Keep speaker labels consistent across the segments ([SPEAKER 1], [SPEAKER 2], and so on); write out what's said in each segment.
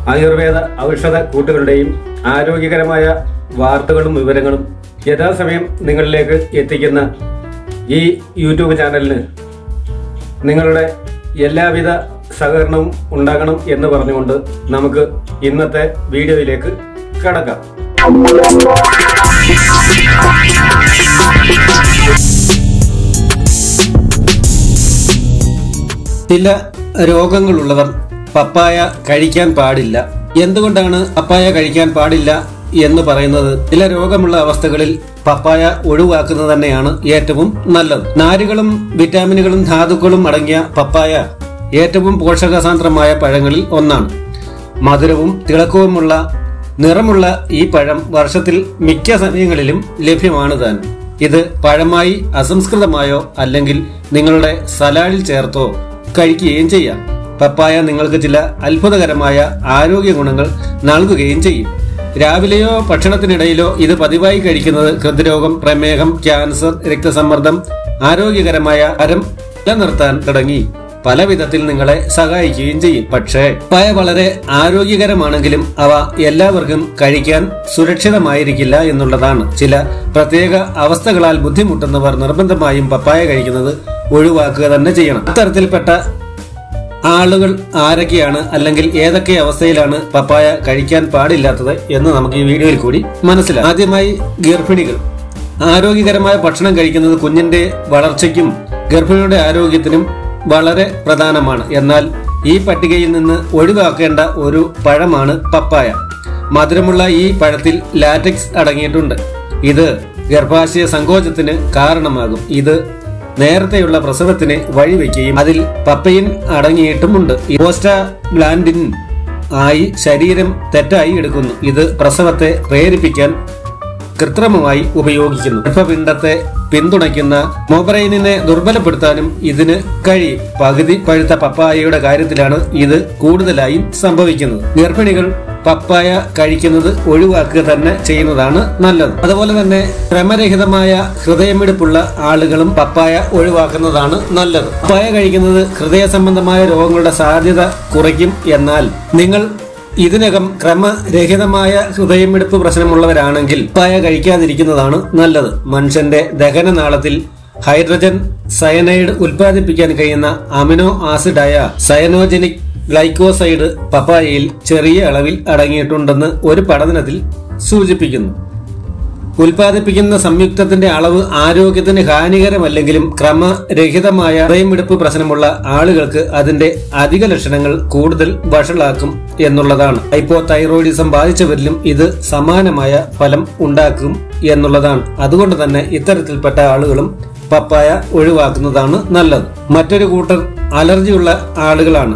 [SPEAKER 1] ആയുർവേദ ഔഷധ കൂട്ടുകളുടെയും ആരോഗ്യകരമായ വാർത്തകളും വിവരങ്ങളും യഥാസമയം നിങ്ങളിലേക്ക് എത്തിക്കുന്ന ഈ യൂട്യൂബ് ചാനലിന് നിങ്ങളുടെ എല്ലാവിധ സഹകരണവും ഉണ്ടാകണം എന്ന് പറഞ്ഞുകൊണ്ട് നമുക്ക് ഇന്നത്തെ വീഡിയോയിലേക്ക് കടക്കാം
[SPEAKER 2] ചില രോഗങ്ങളുള്ളവർ പപ്പായ കഴിക്കാൻ പാടില്ല എന്തുകൊണ്ടാണ് പപ്പായ കഴിക്കാൻ പാടില്ല എന്ന് പറയുന്നത് ചില രോഗമുള്ള അവസ്ഥകളിൽ പപ്പായ ഒഴിവാക്കുന്നത് തന്നെയാണ് ഏറ്റവും നല്ലത് നാരുകളും വിറ്റാമിനുകളും ധാതുക്കളും അടങ്ങിയ പപ്പായ ഏറ്റവും പോഷകസാന്ദ്രമായ പഴങ്ങളിൽ ഒന്നാണ് മധുരവും തിളക്കവുമുള്ള നിറമുള്ള ഈ പഴം വർഷത്തിൽ മിക്ക സമയങ്ങളിലും ലഭ്യമാണ് താൻ ഇത് പഴമായി അസംസ്കൃതമായോ അല്ലെങ്കിൽ നിങ്ങളുടെ സലാഡിൽ ചേർത്തോ കഴിക്കുകയും ചെയ്യാം പപ്പായ നിങ്ങൾക്ക് ചില അത്ഭുതകരമായ ആരോഗ്യ ഗുണങ്ങൾ നൽകുകയും ചെയ്യും രാവിലെയോ ഭക്ഷണത്തിനിടയിലോ ഇത് പതിവായി കഴിക്കുന്നത് ഹൃദ്രോഗം പ്രമേഹം ക്യാൻസർ രക്തസമ്മർദ്ദം ആരോഗ്യകരമായ അരം നിലനിർത്താൻ തുടങ്ങി പല വിധത്തിൽ നിങ്ങളെ സഹായിക്കുകയും ചെയ്യും പക്ഷേ പയ വളരെ ആരോഗ്യകരമാണെങ്കിലും അവ എല്ലാവർക്കും കഴിക്കാൻ സുരക്ഷിതമായിരിക്കില്ല എന്നുള്ളതാണ് ചില പ്രത്യേക അവസ്ഥകളാൽ ബുദ്ധിമുട്ടുന്നവർ നിർബന്ധമായും പപ്പായ കഴിക്കുന്നത് ഒഴിവാക്കുക തന്നെ ചെയ്യണം അത്തരത്തിൽപ്പെട്ട ആളുകൾ ആരൊക്കെയാണ് അല്ലെങ്കിൽ ഏതൊക്കെ അവസ്ഥയിലാണ് പപ്പായ കഴിക്കാൻ പാടില്ലാത്തത് എന്ന് നമുക്ക് ഈ വീഡിയോയിൽ കൂടി മനസ്സിലാക്കാം ആദ്യമായി ഗർഭിണികൾ ആരോഗ്യകരമായ ഭക്ഷണം കഴിക്കുന്നത് കുഞ്ഞിന്റെ വളർച്ചയ്ക്കും ഗർഭിണിയുടെ ആരോഗ്യത്തിനും വളരെ പ്രധാനമാണ് എന്നാൽ ഈ പട്ടികയിൽ നിന്ന് ഒഴിവാക്കേണ്ട ഒരു പഴമാണ് പപ്പായ മധുരമുള്ള ഈ പഴത്തിൽ ലാറ്റക്സ് അടങ്ങിയിട്ടുണ്ട് ഇത് ഗർഭാശയ സങ്കോചത്തിന് കാരണമാകും ഇത് നേരത്തെയുള്ള പ്രസവത്തിന് വഴിവെക്കുകയും അതിൽ പപ്പയിൻ അടങ്ങിയിട്ടുമുണ്ട് ഗ്ലാൻഡിൻ ആയി ശരീരം തെറ്റായി എടുക്കുന്നു ഇത് പ്രസവത്തെ പ്രേരിപ്പിക്കാൻ കൃത്രിമമായി ഉപയോഗിക്കുന്നു ഗർഭപിണ്ഡത്തെ പിന്തുണയ്ക്കുന്ന മൊബൈലിനെ ദുർബലപ്പെടുത്താനും ഇതിന് കഴിയും പകുതി പഴുത്ത പപ്പായയുടെ കാര്യത്തിലാണ് ഇത് കൂടുതലായും സംഭവിക്കുന്നത് ഗർഭിണികൾ പപ്പായ കഴിക്കുന്നത് ഒഴിവാക്കുക തന്നെ ചെയ്യുന്നതാണ് നല്ലത് അതുപോലെ തന്നെ ക്രമരഹിതമായ ഹൃദയമിടിപ്പുള്ള ആളുകളും പപ്പായ ഒഴിവാക്കുന്നതാണ് നല്ലത് പപ്പായ കഴിക്കുന്നത് ഹൃദയ സംബന്ധമായ രോഗങ്ങളുടെ സാധ്യത കുറയ്ക്കും എന്നാൽ നിങ്ങൾ ഇതിനകം ക്രമരഹിതമായ ഹൃദയമിടിപ്പ് പ്രശ്നമുള്ളവരാണെങ്കിൽ പപ്പായ കഴിക്കാതിരിക്കുന്നതാണ് നല്ലത് മനുഷ്യന്റെ ദഹനനാളത്തിൽ ഹൈഡ്രജൻ സയനൈഡ് ഉൽപ്പാദിപ്പിക്കാൻ കഴിയുന്ന അമിനോ ആസിഡായ സയനോജനിക് ഗ്ലൈക്കോസൈഡ് പപ്പായയിൽ ചെറിയ അളവിൽ അടങ്ങിയിട്ടുണ്ടെന്ന് ഒരു പഠനത്തിൽ സൂചിപ്പിക്കുന്നു ഉൽപ്പാദിപ്പിക്കുന്ന സംയുക്തത്തിന്റെ അളവ് ആരോഗ്യത്തിന് ഹാനികരമല്ലെങ്കിലും ക്രമരഹിതമായ ഹൃദയമിടിപ്പ് പ്രശ്നമുള്ള ആളുകൾക്ക് അതിന്റെ അധിക ലക്ഷണങ്ങൾ കൂടുതൽ വഷളാക്കും എന്നുള്ളതാണ് ഹൈപ്പോ തൈറോയിഡിസം ബാധിച്ചവരിലും ഇത് സമാനമായ ഫലം ഉണ്ടാക്കും എന്നുള്ളതാണ് അതുകൊണ്ട് തന്നെ ഇത്തരത്തിൽപ്പെട്ട ആളുകളും പപ്പായ ഒഴിവാക്കുന്നതാണ് നല്ലത് മറ്റൊരു കൂട്ടർ അലർജിയുള്ള ആളുകളാണ്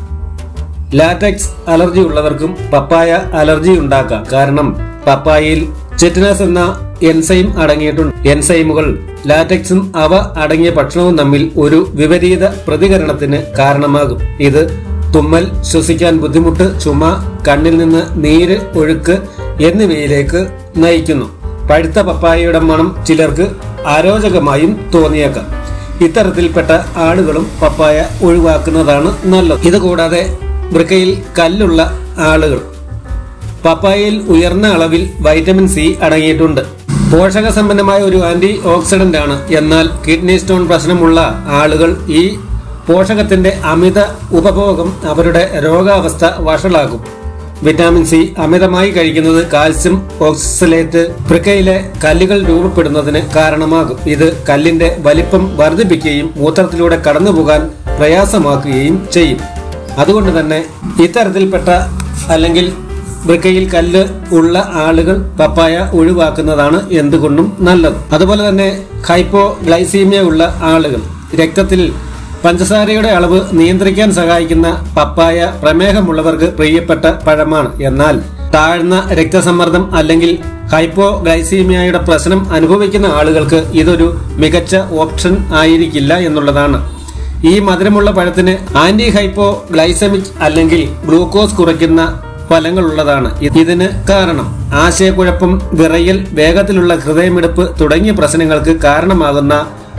[SPEAKER 2] ലാറ്റക്സ് അലർജി ഉള്ളവർക്കും പപ്പായ അലർജി ഉണ്ടാക്കാം കാരണം പപ്പായയിൽ ചെറ്റിനസ് എന്ന എൻസൈം അടങ്ങിയിട്ടുണ്ട് എൻസൈമുകൾ ലാറ്റക്സും അവ അടങ്ങിയ ഭക്ഷണവും തമ്മിൽ ഒരു വിപരീത പ്രതികരണത്തിന് കാരണമാകും ഇത് തുമ്മൽ ശ്വസിക്കാൻ ബുദ്ധിമുട്ട് ചുമ കണ്ണിൽ നിന്ന് നീര് ഒഴുക്ക് എന്നിവയിലേക്ക് നയിക്കുന്നു പഴുത്ത പപ്പായയുടെ മണം ചിലർക്ക് അരോചകമായും തോന്നിയേക്കാം ഇത്തരത്തിൽപ്പെട്ട ആളുകളും പപ്പായ ഒഴിവാക്കുന്നതാണ് നല്ലത് ഇതുകൂടാതെ വൃക്കയിൽ കല്ലുള്ള ആളുകൾ പപ്പായയിൽ ഉയർന്ന അളവിൽ വൈറ്റമിൻ സി അടങ്ങിയിട്ടുണ്ട് പോഷക സമ്പന്നമായ ഒരു ആന്റി ഓക്സിഡന്റ് ആണ് എന്നാൽ കിഡ്നി സ്റ്റോൺ പ്രശ്നമുള്ള ആളുകൾ ഈ പോഷകത്തിന്റെ അമിത ഉപഭോഗം അവരുടെ രോഗാവസ്ഥ വഷളാക്കും വിറ്റാമിൻ സി അമിതമായി കഴിക്കുന്നത് കാൽസ്യം ഓക്സലേറ്റ് വൃക്കയിലെ കല്ലുകൾ രൂപപ്പെടുന്നതിന് കാരണമാകും ഇത് കല്ലിന്റെ വലിപ്പം വർദ്ധിപ്പിക്കുകയും മൂത്രത്തിലൂടെ കടന്നുപോകാൻ പ്രയാസമാക്കുകയും ചെയ്യും അതുകൊണ്ട് തന്നെ ഇത്തരത്തിൽപ്പെട്ട അല്ലെങ്കിൽ വൃക്കയിൽ കല്ല് ഉള്ള ആളുകൾ പപ്പായ ഒഴിവാക്കുന്നതാണ് എന്തുകൊണ്ടും നല്ലത് അതുപോലെ തന്നെ ഹൈപ്പോ ഗ്ലൈസീമിയ ഉള്ള ആളുകൾ രക്തത്തിൽ പഞ്ചസാരയുടെ അളവ് നിയന്ത്രിക്കാൻ സഹായിക്കുന്ന പപ്പായ പ്രമേഹമുള്ളവർക്ക് പ്രിയപ്പെട്ട പഴമാണ് എന്നാൽ താഴ്ന്ന രക്തസമ്മർദ്ദം അല്ലെങ്കിൽ ഹൈപ്പോ ഗ്ലൈസീമിയയുടെ പ്രശ്നം അനുഭവിക്കുന്ന ആളുകൾക്ക് ഇതൊരു മികച്ച ഓപ്ഷൻ ആയിരിക്കില്ല എന്നുള്ളതാണ് ഈ മധുരമുള്ള പഴത്തിന് ആന്റി ഹൈപ്പോ ഗ്ലൈസമിക് അല്ലെങ്കിൽ ഗ്ലൂക്കോസ് കുറയ്ക്കുന്ന ഫലങ്ങളുള്ളതാണ് ഇതിന് കാരണം ആശയക്കുഴപ്പം വിറയൽ വേഗത്തിലുള്ള ഹൃദയമിടിപ്പ് തുടങ്ങിയ പ്രശ്നങ്ങൾക്ക് കാരണമാകുന്ന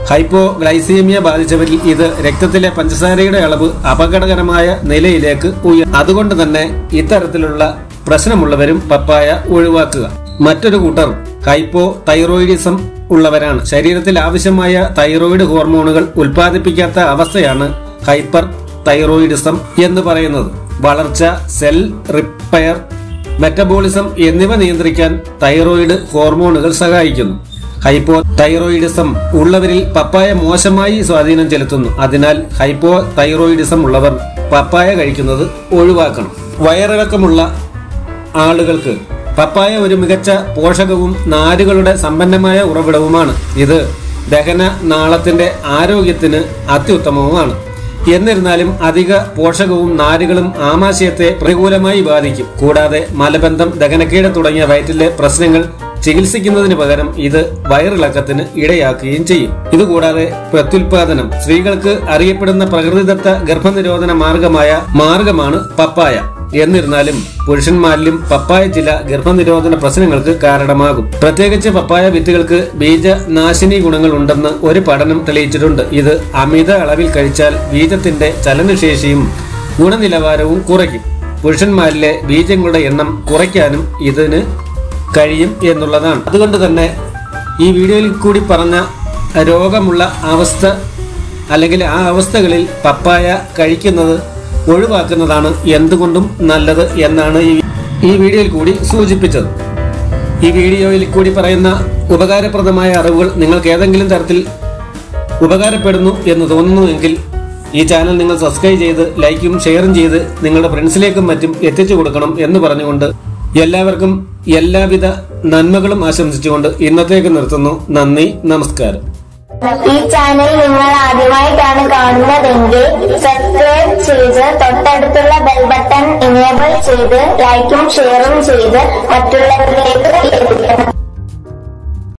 [SPEAKER 2] ഹൈപ്പോഗ്ലൈസീമിയ ബാധിച്ചവരിൽ ഇത് രക്തത്തിലെ പഞ്ചസാരയുടെ അളവ് അപകടകരമായ നിലയിലേക്ക് ഉയർ അതുകൊണ്ട് തന്നെ ഇത്തരത്തിലുള്ള പ്രശ്നമുള്ളവരും പപ്പായ ഒഴിവാക്കുക മറ്റൊരു കൂട്ടർ ഹൈപ്പോ തൈറോയിഡിസം ഉള്ളവരാണ് ശരീരത്തിൽ ആവശ്യമായ തൈറോയിഡ് ഹോർമോണുകൾ ഉൽപ്പാദിപ്പിക്കാത്ത അവസ്ഥയാണ് ഹൈപ്പർ തൈറോയിഡിസം എന്ന് പറയുന്നത് വളർച്ച സെൽ റിപ്പയർ മെറ്റബോളിസം എന്നിവ നിയന്ത്രിക്കാൻ തൈറോയിഡ് ഹോർമോണുകൾ സഹായിക്കുന്നു ഹൈപ്പോ തൈറോയിഡിസം ഉള്ളവരിൽ പപ്പായ മോശമായി സ്വാധീനം ചെലുത്തുന്നു അതിനാൽ ഹൈപ്പോ തൈറോയിഡിസം ഉള്ളവർ പപ്പായ കഴിക്കുന്നത് ഒഴിവാക്കണം വയറിളക്കമുള്ള ആളുകൾക്ക് പപ്പായ ഒരു മികച്ച പോഷകവും നാരുകളുടെ സമ്പന്നമായ ഉറവിടവുമാണ് ഇത് ദഹന നാളത്തിന്റെ ആരോഗ്യത്തിന് അത്യുത്തമവുമാണ് എന്നിരുന്നാലും അധിക പോഷകവും നാരുകളും ആമാശയത്തെ പ്രതികൂലമായി ബാധിക്കും കൂടാതെ മലബന്ധം ദഹനക്കേട് തുടങ്ങിയ വയറ്റിലെ പ്രശ്നങ്ങൾ ചികിത്സിക്കുന്നതിന് പകരം ഇത് വയറിളക്കത്തിന് ഇടയാക്കുകയും ചെയ്യും ഇതുകൂടാതെ പ്രത്യുൽപാദനം സ്ത്രീകൾക്ക് അറിയപ്പെടുന്ന പ്രകൃതിദത്ത ഗർഭനിരോധന മാർഗമായ മാർഗമാണ് പപ്പായ എന്നിരുന്നാലും പുരുഷന്മാരിലും പപ്പായ ചില ഗർഭനിരോധന പ്രശ്നങ്ങൾക്ക് കാരണമാകും പ്രത്യേകിച്ച് പപ്പായ വിത്തുകൾക്ക് ബീജനാശിനി ഗുണങ്ങൾ ഉണ്ടെന്ന് ഒരു പഠനം തെളിയിച്ചിട്ടുണ്ട് ഇത് അമിത അളവിൽ കഴിച്ചാൽ ബീജത്തിന്റെ ചലനശേഷിയും ഗുണനിലവാരവും കുറയ്ക്കും പുരുഷന്മാരിലെ ബീജങ്ങളുടെ എണ്ണം കുറയ്ക്കാനും ഇതിന് കഴിയും എന്നുള്ളതാണ് അതുകൊണ്ട് തന്നെ ഈ വീഡിയോയിൽ കൂടി പറഞ്ഞ രോഗമുള്ള അവസ്ഥ അല്ലെങ്കിൽ ആ അവസ്ഥകളിൽ പപ്പായ കഴിക്കുന്നത് ഒഴിവാക്കുന്നതാണ് എന്തുകൊണ്ടും നല്ലത് എന്നാണ് ഈ ഈ വീഡിയോയിൽ കൂടി സൂചിപ്പിച്ചത് ഈ വീഡിയോയിൽ കൂടി പറയുന്ന ഉപകാരപ്രദമായ അറിവുകൾ നിങ്ങൾക്ക് ഏതെങ്കിലും തരത്തിൽ ഉപകാരപ്പെടുന്നു എന്ന് തോന്നുന്നുവെങ്കിൽ ഈ ചാനൽ നിങ്ങൾ സബ്സ്ക്രൈബ് ചെയ്ത് ലൈക്കും ഷെയറും ചെയ്ത് നിങ്ങളുടെ ഫ്രണ്ട്സിലേക്കും മറ്റും എത്തിച്ചു കൊടുക്കണം എന്ന് പറഞ്ഞുകൊണ്ട് എല്ലാവർക്കും എല്ലാവിധ നന്മകളും ആശംസിച്ചുകൊണ്ട് ഇന്നത്തേക്ക് നിർത്തുന്നു നന്ദി നമസ്കാരം
[SPEAKER 3] ഈ ചാനൽ നിങ്ങൾ ആദ്യമായിട്ടാണ് കാണുന്നതെങ്കിൽ സബ്സ്ക്രൈബ് ചെയ്ത് തൊട്ടടുത്തുള്ള ബെൽ ബട്ടൺ ഇനേബിൾ ചെയ്ത് ലൈക്കും ഷെയറും ചെയ്ത് മറ്റുള്ളവരിലേക്ക്